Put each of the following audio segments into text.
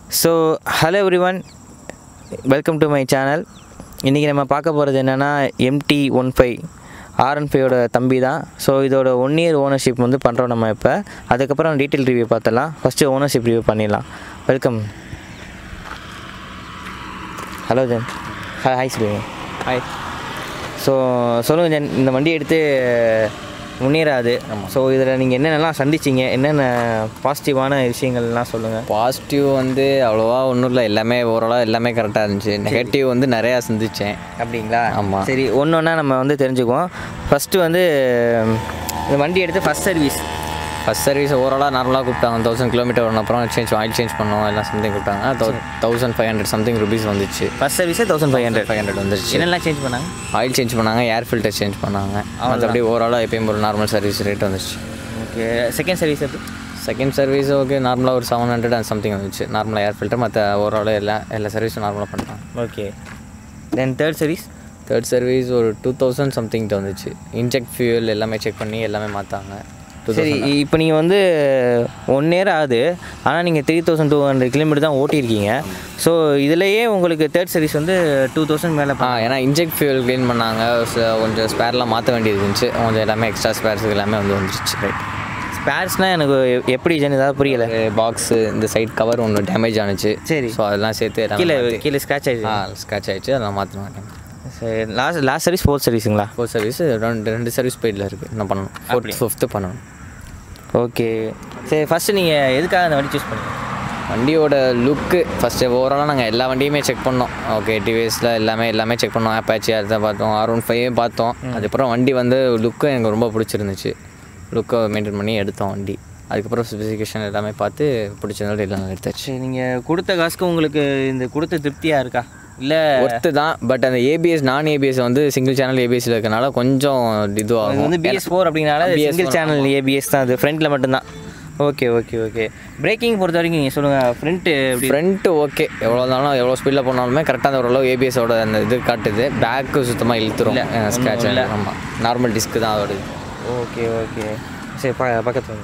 So hello everyone welcome to my channel இன்றைக்கி நம்ம பார்க்க போகிறது என்னென்னா எம்டி ஒன் ஃபைவ் ஆர்என் ஃபைவோட தம்பி தான் ஸோ இதோட ஒன் இயர் ஓனர்ஷிப் வந்து பண்ணுறோம் நம்ம இப்போ அதுக்கப்புறம் டீட்டெயில் ரிவ்யூ பார்த்துடலாம் ஃபஸ்ட்டு ஓனர்ஷிப் ரிவ்யூ பண்ணிடலாம் வெல்கம் ஹலோ ஜென் ஹாய் சொல்லுங்க ஹாய் ஸோ சொல்லுங்கள் ஜென் இந்த வண்டி எடுத்து முன்னேறாது ஸோ இதில் நீங்கள் என்னென்னலாம் சந்திச்சிங்க என்னென்ன பாசிட்டிவான விஷயங்கள்லாம் சொல்லுங்கள் பாசிட்டிவ் வந்து அவ்வளோவா ஒன்றும் இல்லை எல்லாமே ஓரளவு எல்லாமே கரெக்டாக இருந்துச்சு நெகட்டிவ் வந்து நிறையா சந்திச்சேன் அப்படிங்களா ஆமா. சரி ஒன்று ஒன்றா நம்ம வந்து தெரிஞ்சுக்குவோம் ஃபஸ்ட்டு வந்து இந்த வண்டி எடுத்து ஃபஸ்ட் சர்வீஸ் ஃபஸ்ட் சர்வீஸ் ஓவராலாக நார்மலாக கூப்பிட்டாங்க தௌசண்ட் கிலோமீட்டர் வரணும் அப்புறம் சேஞ்ச் ஆயில் சேஞ்ச் பண்ணோம் எல்லாம் சம்திங் கூப்பிட்டாங்க thousand five hundred something rupees வந்துச்சு ஃபஸ்ட் சர்வீஸே thousand five hundred five hundred வந்துருச்சு என்னெல்லாம் சேஞ்ச் பண்ணாங்க ஆயில் சேஞ்ச் பண்ணாங்க ஏர் ஃபில்டர் சேஞ்ச் பண்ணாங்க மற்றபடி ஓவராலாக எப்பயும் ஒரு நார்மல் சர்வீஸ் ரேட் வந்துச்சு ஓகே செகண்ட் சர்வீஸ் எப்படி செகண்ட் சர்வீஸ் ஓகே நார்மலாக ஒரு செவன் ஹண்ட்ரட் அண்ட் சம்திங் வந்துச்சு நார்மலாக ஏர் ஃபில்டர் மற்ற ஓவரால் எல்லா எல்லா சர்வீஸும் நார்மலாக பண்ணிட்டாங்க okay then third service third service ஒரு டூ தௌசண்ட் சம்திங் வந்துச்சு இன்ஜெக்ட் ஃபியூல் எல்லாமே செக் பண்ணி எல்லாமே மாற்றாங்க சரி இப்போ நீங்கள் வந்து ஒன் இயர் ஆகுது ஆனால் நீங்கள் three thousand two hundred kilometre தான் ஓட்டியிருக்கீங்க ஸோ இதுலேயே உங்களுக்கு தேர்ட் சர்வீஸ் வந்து டூ தௌசண்ட் மேலே ஆ ஏன்னா இன்ஜெக்ட் ஃபியூல் க்ளீன் பண்ணாங்க ச- கொஞ்சம் ஸ்பேர்லாம் மாற்ற வேண்டியது இருந்துச்சு கொஞ்சம் எல்லாமே எக்ஸ்ட்ரா ஸ்பேர்ஸ் எல்லாமே வந்து வந்துருச்சு ரைட் ஸ்பேர்ஸ்னால் எனக்கு எ- எப்படி ஜென் ஏதாவது புரியல பாக்ஸு இந்த சைட் கவர் ஒன்று டேமேஜ் ஆனுச்சு சரி. ஸோ அதெல்லாம் சேர்த்து எல்லாமே கீழே மாத்தி- கீழே ஸ்க்ராட்ச் ஆயிடுச்சு ஆ ஸ்க்ராட்ச் ஆயிடுச்சு அதெல்லாம் மாற்ற மாட்டேன் சரி லாஸ்ட் லாஸ்ட் சர்வீஸ் ஃபோர்த் சர்வீஸுங்களா ஃபோர் சர்வீஸ் ரெண்டு ரெண்டு சர்வீஸ் போயிட்டில் இருக்குது என்ன பண்ணணும் ஃபோர்த் ஃபிஃப்த்து பண்ணணும் ஓகே சரி ஃபஸ்ட்டு நீங்கள் எதுக்காக அந்த வண்டி சூஸ் பண்ணீங்க வண்டியோட லுக்கு ஃபஸ்ட்டு ஓவராலாக நாங்கள் எல்லா வண்டியுமே செக் பண்ணோம் ஓகே டிவிஎஸில் எல்லாமே எல்லாமே செக் பண்ணோம் ஆப்பாச்சி அதை பார்த்தோம் ஆர் ஒன் ஃபைவ் பார்த்தோம் அதுக்கப்புறம் வண்டி வந்து லுக்கு எனக்கு ரொம்ப பிடிச்சிருந்துச்சு லுக்கை மெயின்டைன் பண்ணி எடுத்தோம் வண்டி அதுக்கப்புறம் ஸ்பெசிஃபிகேஷன் எல்லாமே பார்த்து பிடிச்சதால எல்லாம் எடுத்தாச்சு சரி நீங்கள் கொடுத்த காசுக்கு உங்களுக்கு இந்த கொடுத்த திருப்தியாக இருக்கா இல்லை ஒர்த்து தான் பட் அந்த ஏபிஎஸ் நான் ஏபிஎஸ் வந்து சிங்கிள் சேனல் ஏபிஎஸ்ல இருக்கனால கொஞ்சம் இது இதுவாகும் வந்து பிஎஸ் ஃபோர் அப்படிங்கனால BS4 சிங்கிள் சேனல் ஏபிஎஸ் தான் அது ஃப்ரண்ட்டில் மட்டும்தான் ஓகே ஓகே ஓகே பிரேக்கிங் பொறுத்த வரைக்கும் நீங்கள் சொல்லுங்கள் ஃப்ரண்ட்டு எப்படி ஃப்ரண்ட்டு ஓகே எவ்வளோ இருந்தாலும் எவ்வளோ ஸ்பீடில் போனாலுமே கரெக்டாக அந்த ஓரளவு ஏபிஎஸோட அந்த இது காட்டுது பேக்கு சுத்தமாக இழுத்துரும் ஸ்க்ராட்ச் இல்லை ஆமாம் நார்மல் டிஸ்க்கு தான் அதோட இது ஓகே ஓகே சரி ப பக்கத்தில்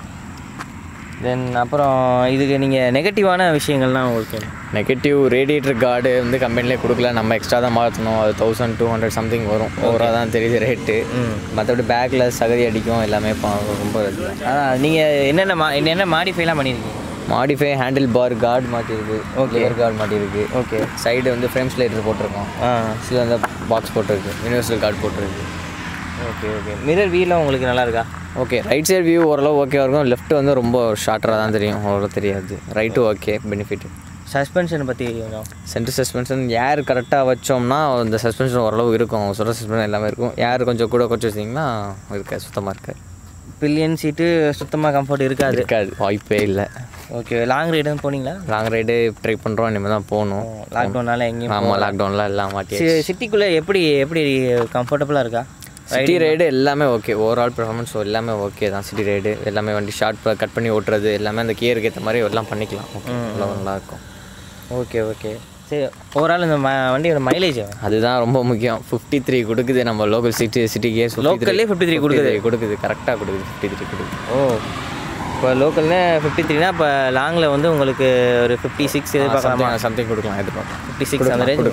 தென் அப்புறம் இதுக்கு நீங்கள் நெகட்டிவான விஷயங்கள்லாம் உங்களுக்கு நெகட்டிவ் ரேடியேட்டர் கார்டு வந்து கம்பெனிலே கொடுக்கல நம்ம எக்ஸ்ட்ரா தான் மாற்றணும் அது தௌசண்ட் டூ ஹண்ட்ரட் சம்திங் வரும் ஓவராக தான் தெரியுது ரேட்டு மற்றபடி பேக்கில் சகதி அடிக்கும் எல்லாமே பா- ரொம்ப அதான் நீங்கள் என்னென்ன மா என்னென்ன மாடிஃபைலாம் பண்ணியிருக்கீங்க மாடிஃபை ஹேண்டில் பார் கார்டு மாட்டிருக்கு Okay. ஓகே கார்டு மாட்டிருக்கு ஓகே சைடு வந்து ஃப்ரேம் ஸ்லைடர் போட்டிருக்கோம் ஆ சில அந்த பாக்ஸ் போட்டிருக்கு யூனிவர்சல் கார்டு போட்டிருக்கு ஓகே ஓகே மிரர் வீலாம் உங்களுக்கு நல்லா இருக்கா ஓகே ரைட் சைடு வியூ ஓரளவு ஓகேவா இருக்கும் லெஃப்ட் வந்து ரொம்ப ஷார்ட்டராக தான் தெரியும் அவ்வளோ தெரியாது ரைட்டு ஓகே பெனிஃபிட் சஸ்பென்ஷனை பற்றி கொஞ்சம் சென்டர் சஸ்பென்ஷன் ஏர் கரெக்டாக வச்சோம்னா அந்த சஸ்பென்ஷன் ஓரளவு இருக்கும் சொல்கிற சஸ்பென்ஷன் எல்லாமே இருக்கும் ஏர் கொஞ்சம் கூட கொஞ்சம் வச்சிங்கன்னா இருக்காது சுத்தமாக இருக்காது பில்லியன் சீட்டு சுத்தமாக கம்ஃபர்ட் இருக்காது இருக்காது வாய்ப்பே இல்லை ஓகே லாங் ரைடு போனீங்களா லாங் ரைடு ட்ரை பண்ணுறோம் இனிமேல் தான் போகணும் லாக்டவுனால எங்கேயும் ஆமாம் லாக்டவுனில் எல்லாம் மாட்டி சிட்டிக்குள்ளே எப்படி எப்படி கம்ஃபர்டபுளாக இருக்கா சிட்டி ரைடு எல்லாமே ஓகே ஓவரால் பெர்ஃபார்மன்ஸ் எல்லாமே ஓகே தான் சிட்டி ரைடு எல்லாமே வண்டி ஷார்ட் கட் பண்ணி ஓட்டுறது எல்லாமே அந்த கியருக்கு ஏற்ற மாதிரி எல்லாம் பண்ணிக்கலாம் ஓகே அவ்வளோ நல்லாயிருக்கும் ஓகே ஓகே சரி ஓவரால் இந்த ம- வண்டியோட மைலேஜ் அதுதான் ரொம்ப முக்கியம் ஃபிஃப்டி த்ரீ கொடுக்குது நம்ம லோக்கல் சிட்டி சிட்டி கேஸ் Localலே 53 கொடுக்குது. கொடுக்குது கரெக்டாக கொடுக்குது ஃபிஃப்டி த்ரீ கொடுக்குது ஓ இப்போ லோக்கல்னு ஃபிஃப்டி த்ரீனா இப்போ லாங்கில் வந்து உங்களுக்கு ஒரு ஃபிஃப்டி சிக்ஸ் எதிர்பார்க்கலாமா சம்திங் கொடுக்கலாம் எதிர்பார்க்கலாம் ஃபிஃப்டி சிக்ஸ் அந்த ரேஞ்ச்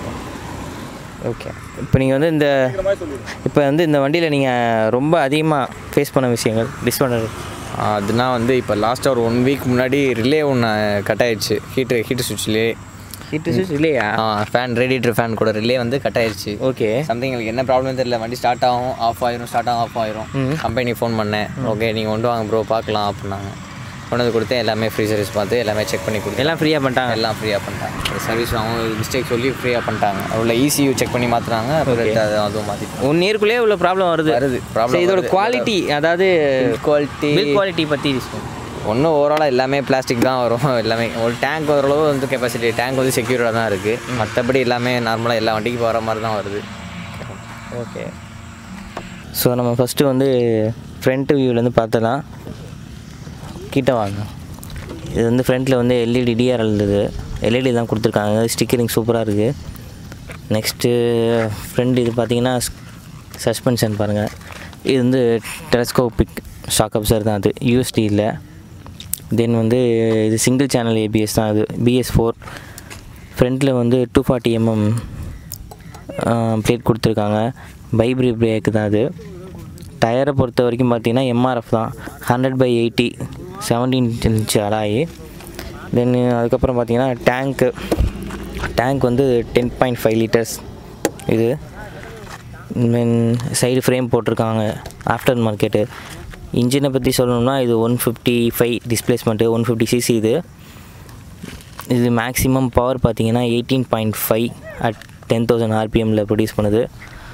ஓகே இப்போ நீங்கள் வந்து இந்த இப்போ வந்து இந்த வண்டியில் நீங்கள் ரொம்ப அதிகமாக ஃபேஸ் பண்ண விஷயங்கள் டிஸ்அட்வான்டேஜ் அதுனா வந்து இப்போ லாஸ்ட்டாக ஒரு ஒன் வீக் முன்னாடி ரிலே ஒன்று கட் ஆயிடுச்சு ஹீட்டு ஹீட்டு சுவிட்ச்லேயே ஹீட்டு சுவிட்ச் இல்லையா ஃபேன் ரேடியேட்டர் ஃபேன் கூட ரிலே வந்து கட் ஆயிடுச்சு ஓகே சம்திங் எங்களுக்கு என்ன ப்ராப்ளம் தெரியல வண்டி ஸ்டார்ட் ஆகும் ஆஃப் ஆயிரும் ஸ்டார்ட் ஆகும் ஆஃப் ஆயிரும் கம்பெனி ஃபோன் பண்ணேன் ஓகே நீங்கள் கொண்டு வாங்க ப்ரோ பார்க்கலாம் அப்படின்னாங்க கொண்டு வந்து கொடுத்தேன் எல்லாமே ஃப்ரீ சர்வீஸ் பார்த்து எல்லாமே செக் பண்ணி கொடுத்தேன் எல்லாம் ஃப்ரீயாக பண்ணிட்டாங்க எல்லாம் ஃப்ரீயாக பண்ணிட்டாங்க சர்வீஸ் அவங்க மிஸ்டேக் சொல்லி ஃப்ரீயாக பண்ணிட்டாங்க அவ்வளோ இசியூ செக் பண்ணி மாற்றுறாங்க அப்புறம் அது அதுவும் மாற்றிட்டாங்க ஒன் இயர்க்குள்ளேயே இவ்வளோ ப்ராப்ளம் வருது வருது சரி, ப்ராப்ளம் இதோட குவாலிட்டி அதாவது குவாலிட்டி பில் குவாலிட்டி பற்றி ஒன்றும் ஓவராலாக எல்லாமே பிளாஸ்டிக் தான் வரும் எல்லாமே ஒரு டேங்க் ஓரளவு வந்து கெப்பாசிட்டி டேங்க் வந்து செக்யூர்டாக தான் இருக்குது மற்றபடி எல்லாமே நார்மலாக எல்லா வண்டிக்கும் வர மாதிரி தான் வருது ஓகே ஸோ நம்ம ஃபஸ்ட்டு வந்து ஃப்ரண்ட் வியூலேருந்து பார்த்துலாம் கிட்ட வாங்க இது வந்து ஃப்ரண்ட்டில் வந்து எல்இடி டிஆர்எல் இருந்தது எல்இடி தான் கொடுத்துருக்காங்க ஸ்டிக்கரிங் சூப்பராக இருக்குது நெக்ஸ்ட்டு ஃப்ரண்ட் இது பார்த்தீங்கன்னா சஸ்பென்ஷன் பாருங்கள் இது வந்து டெலஸ்கோபிக் ஷாக் அப்சர் தான் அது யூஎஸ்டி இல்லை தென் வந்து இது சிங்கிள் சேனல் ஏபிஎஸ் தான் இது பிஎஸ் ஃபோர் ஃப்ரண்ட்டில் வந்து டூ ஃபார்ட்டி எம்எம் பிளேட் கொடுத்துருக்காங்க பைப்ரி பிரேக்கு தான் அது டயரை பொறுத்த வரைக்கும் பார்த்தீங்கன்னா எம்ஆர்எஃப் தான் hundred by eighty seventeen inch alloy then அதுக்கப்புறம் பார்த்தீங்கன்னா டேங்க்கு டேங்க் வந்து டென் பாயிண்ட் ஃபைவ் லிட்டர்ஸ் இது தென் சைடு ஃப்ரேம் போட்டிருக்காங்க ஆஃப்டர் மார்க்கெட்டு இன்ஜினை பற்றி சொல்லணும்னா இது one fifty five displacement one fifty cc இது இது மேக்ஸிமம் பவர் பார்த்தீங்கன்னா eighteen point five at ten thousand ஆர்பிஎம்மில் ப்ரொடியூஸ் பண்ணுது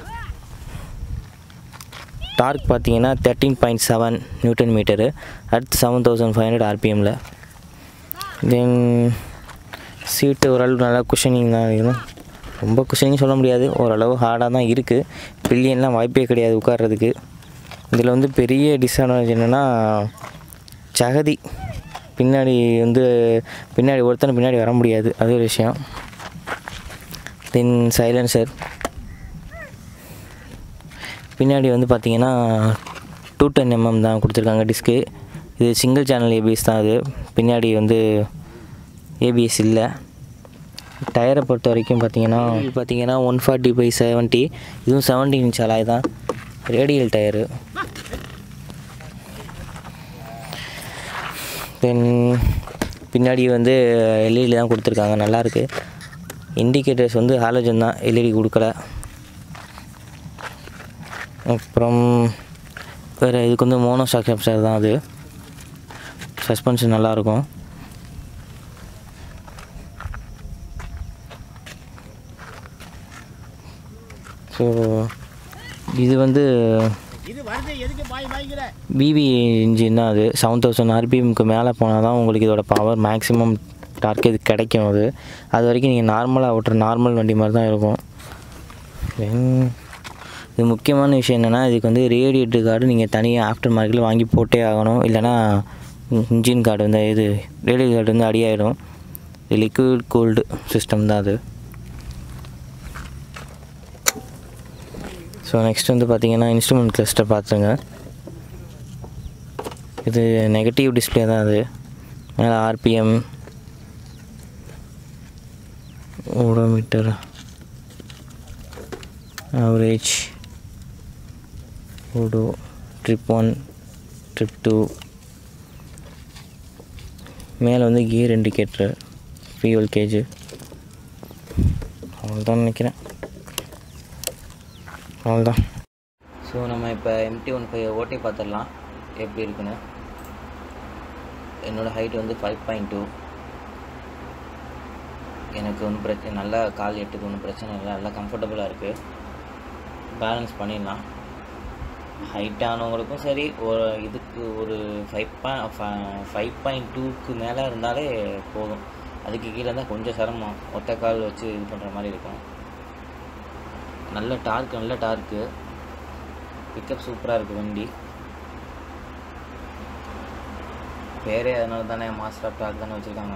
டார்க் பார்த்தீங்கன்னா thirteen point seven newton metre at seven thousand five hundred ஆர்பிஎம்மில் தென் சீட்டு ஓரளவு நல்லா குஷனிங் தான் இருக்கும் ரொம்ப குஷனிங் சொல்ல முடியாது ஓரளவு ஹார்டாக தான் இருக்குது பில்லியன்லாம் வாய்ப்பே கிடையாது உட்கார்றதுக்கு இதில் வந்து பெரிய டிஸ்அட்வான்டேஜ் என்னென்னா சகதி பின்னாடி வந்து பின்னாடி ஒருத்தனை பின்னாடி வர முடியாது அது ஒரு விஷயம் தென் சைலன்சர் பின்னாடி வந்து பார்த்தீங்கன்னா டூ டென் எம்எம் தான் கொடுத்துருக்காங்க டிஸ்க்கு இது சிங்கிள் சேனல் ஏபிஎஸ் தான் அது பின்னாடி வந்து ஏபிஎஸ் இல்லை டயரை பொறுத்த வரைக்கும் பார்த்தீங்கன்னா பார்த்தீங்கன்னா ஒன் ஃபார்ட்டி பை செவன்ட்டி இதுவும் செவன்ட்டி இன்ச் அலாய் தான் ரேடியல் டயரு தென் பின்னாடி வந்து எல்இடி தான் கொடுத்துருக்காங்க நல்லாயிருக்கு இண்டிகேட்டர்ஸ் வந்து ஹாலஜன் தான் எல்இடி கொடுக்கல அப்புறம் வேறு இதுக்கு வந்து மோனோ ஸ்டாக் சப்சர் தான் அது சஸ்பென்ஷன் நல்லாயிருக்கும் ஸோ இது வந்து பிபி இன்ஜின் தான் அது செவன் தௌசண்ட் ஆர்பிஎம்க்கு மேலே போனால் தான் உங்களுக்கு இதோட பவர் மேக்ஸிமம் டார்க் இது கிடைக்கும் அது அது வரைக்கும் நீங்கள் நார்மலாக ஓட்டுற நார்மல் வண்டி மாதிரி தான் இருக்கும் Then, இது முக்கியமான விஷயம் என்னென்னா இதுக்கு வந்து ரேடியேட்டர் கார்டு நீங்கள் தனியாக ஆஃப்டர் மார்க்கெட்டில் வாங்கி போட்டே ஆகணும் இல்லைனா இன்ஜின் கார்டு வந்து இது ரேடியோ கார்டு வந்து அடியாயிடும் இது லிக்விட் கூல்டு சிஸ்டம் தான் அது ஸோ நெக்ஸ்ட் வந்து பார்த்தீங்கன்னா இன்ஸ்ட்ருமெண்ட் கிளஸ்டர் பார்த்துங்க இது நெகட்டிவ் டிஸ்பிளே தான் அது மேலே RPM odometer average odo trip one trip two மேலே வந்து கியர் இண்டிகேட்டர் ஃபியூல் கேஜு அவ்வளோதான் நினைக்கிறேன் அவ்வளோதான் ஸோ நம்ம இப்போ எம்டி ஒன் ஃபைவ் ஓட்டி பார்த்துடலாம் எப்படி இருக்குன்னு என்னோடய ஹைட் வந்து ஃபைவ் பாயிண்ட் டூ எனக்கு ஒன்றும் பிரச்சனை நல்லா கால் எட்டுக்கு ஒன்றும் பிரச்சனை இல்லை நல்லா கம்ஃபர்டபுளாக இருக்குது பேலன்ஸ் பண்ணிடலாம் ஹைட் ஆனவங்களுக்கும் சரி ஒரு இதுக்கு ஒரு ஃபைவ் பாயிண்ட் ஃபைவ் பாயிண்ட் டூக்கு மேலே இருந்தாலே போதும் அதுக்கு கீழே இருந்தால் கொஞ்சம் சிரமம் ஒத்த கால் வச்சு இது பண்ணுற மாதிரி இருக்கும் நல்ல டார்க் நல்ல டார்க்கு பிக்கப் சூப்பராக இருக்குது வண்டி பேரே அதனால தானே மாஸ்டர் ஆஃப் டார்க் தானே வச்சுருக்காங்க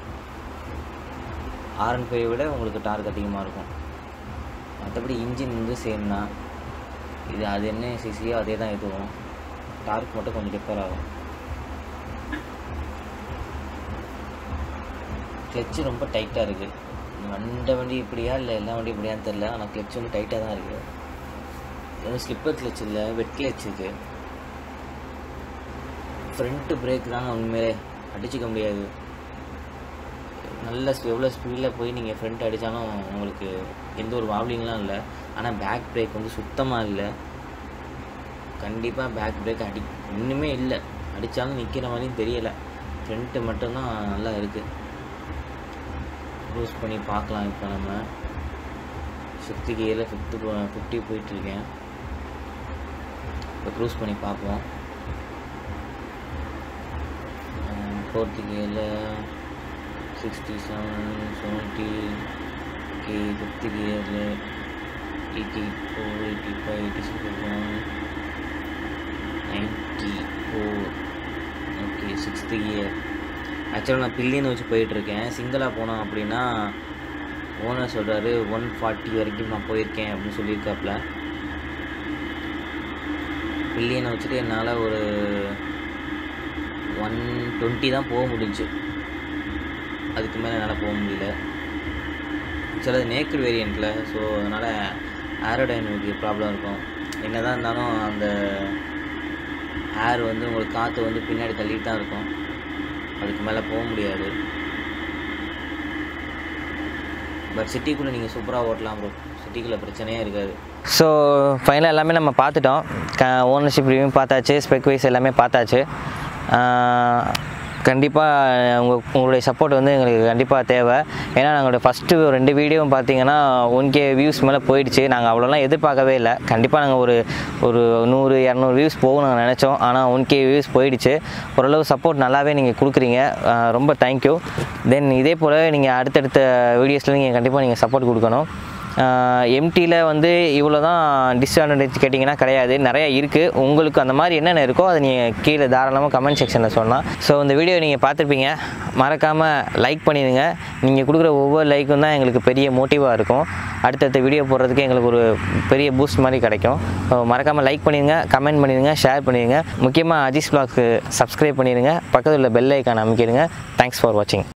ஆர்என் ஃபைவ் விட உங்களுக்கு டார்க் அதிகமாக இருக்கும் மற்றபடி இன்ஜின் வந்து சேம் தான் இது அது என்ன சிசியோ அதே தான் இதுவும் டார்க் மட்டும் கொஞ்சம் டிஃபர் ஆகும் கிளச்சு ரொம்ப டைட்டாக இருக்குது வண்ட வண்டி இப்படியா இல்லை எல்லா வண்டி இப்படியான்னு தெரில ஆனால் கிளச் வந்து டைட்டாக தான் இருக்குது இது ஸ்லிப்பர் கிளச் இல்லை வெட் கிளச் இது ஃப்ரண்ட்டு பிரேக் தாங்க உண்மையிலே அடிச்சிக்க முடியாது நல்ல எவ்வளோ ஸ்பீடில் போய் நீங்கள் ஃப்ரண்ட் அடித்தாலும் உங்களுக்கு எந்த ஒரு வாப்லிங்லாம் இல்லை ஆனால் பேக் பிரேக் வந்து சுத்தமாக இல்லை கண்டிப்பாக பேக் பிரேக் அடி ஒன்றுமே இல்லை அடித்தாலும் நிற்கிற மாதிரியும் தெரியலை ஃப்ரண்ட்டு மட்டும்தான் நல்லா இருக்குது க்ரூஸ் பண்ணி பார்க்கலாம் இப்போ நம்ம ஃபிஃப்த்து கியரில் ஃபிஃப்த்து ஃபிஃப்டி போயிட்டுருக்கேன் இப்போ க்ரூஸ் பண்ணி பார்ப்போம் ஃபோர்த்து கியரில் sixty seven seventy K fifth கியரில் eighty four eighty five eighty six ninety four okay sixth gear ஆக்சுவலாக நான் பில்லியன் வச்சு போயிட்டுருக்கேன் சிங்கிளாக போனோம் அப்படின்னா ஓனர் சொல்கிறாரு ஒன் ஃபார்ட்டி வரைக்கும் நான் போயிருக்கேன் அப்படின்னு சொல்லியிருக்காப்புல பில்லியனை வச்சுட்டு என்னால் ஒரு ஒன் டுவெண்ட்டி தான் போக முடிஞ்சுச்சு அதுக்கு மேலே என்னால் போக முடியல சிலது நேக்கட் வேரியண்ட்டில் ஸோ அதனால் ஏரோடைனமிக் ப்ராப்ளம் இருக்கும் என்ன தான் இருந்தாலும் அந்த ஏர் வந்து உங்களுக்கு காற்று வந்து பின்னாடி தள்ளிட்டு தான் இருக்கும் அதுக்கு மேலே போக முடியாது பட் சிட்டிக்குள்ளே நீங்கள் சூப்பராக ஓட்டலாம் ப்ரோ சிட்டிக்குள்ளே பிரச்சனையே இருக்காது ஸோ ஃபைனலாக எல்லாமே நம்ம பார்த்துட்டோம் க ஓனர்ஷிப் ரிவ்யூ பார்த்தாச்சு ஸ்பெக் வைஸ் எல்லாமே பார்த்தாச்சு கண்டிப்பாக உங்கள் உங்களுடைய சப்போர்ட் வந்து எங்களுக்கு கண்டிப்பாக தேவை ஏன்னா நாங்களோட ஃபஸ்ட்டு ரெண்டு வீடியோவும் பார்த்தீங்கன்னா ஒன் கே வியூஸ் மேலே போயிடுச்சு நாங்கள் அவ்வளோலாம் எதிர்பார்க்கவே இல்லை கண்டிப்பாக நாங்கள் ஒரு ஒரு நூறு இரநூறு வியூஸ் போகும் நாங்கள் நினச்சோம் ஆனால் ஒன் கே வியூஸ் போயிடுச்சு ஓரளவு சப்போர்ட் நல்லாவே நீங்கள் கொடுக்குறீங்க ஆஹ் ரொம்ப தேங்க்யூ தென் இதே போல் நீங்கள் அடுத்தடுத்த வீடியோஸில் நீங்கள் கண்டிப்பாக நீங்கள் சப்போர்ட் கொடுக்கணும் எம்டியில் வந்து இவ்வளோ தான் டிஸ்அட்வான்டேஜ் கேட்டிங்கன்னா கிடையாது நிறையா இருக்குது உங்களுக்கு அந்த மாதிரி என்னென்ன இருக்கோ அதை நீங்கள் கீழே தாராளமாக கமெண்ட் செக்ஷனில் சொல்லலாம் ஸோ இந்த வீடியோ நீங்கள் பார்த்துருப்பீங்க மறக்காமல் லைக் பண்ணிடுங்க நீங்கள் கொடுக்குற ஒவ்வொரு லைக்கும் தான் எங்களுக்கு பெரிய மோட்டிவாக இருக்கும் அடுத்தடுத்த வீடியோ போடுறதுக்கு எங்களுக்கு ஒரு பெரிய பூஸ்ட் மாதிரி கிடைக்கும் ஸோ மறக்காமல் லைக் பண்ணிடுங்க கமெண்ட் பண்ணிடுங்க ஷேர் பண்ணிடுங்க முக்கியமாக அஜிஸ் பிளாக்க்கு சப்ஸ்கிரைப் பண்ணிடுங்க பக்கத்தில் உள்ள பெல் ஐக்கான் அமைக்கிடுங்க தேங்க்ஸ் ஃபார் வாட்சிங்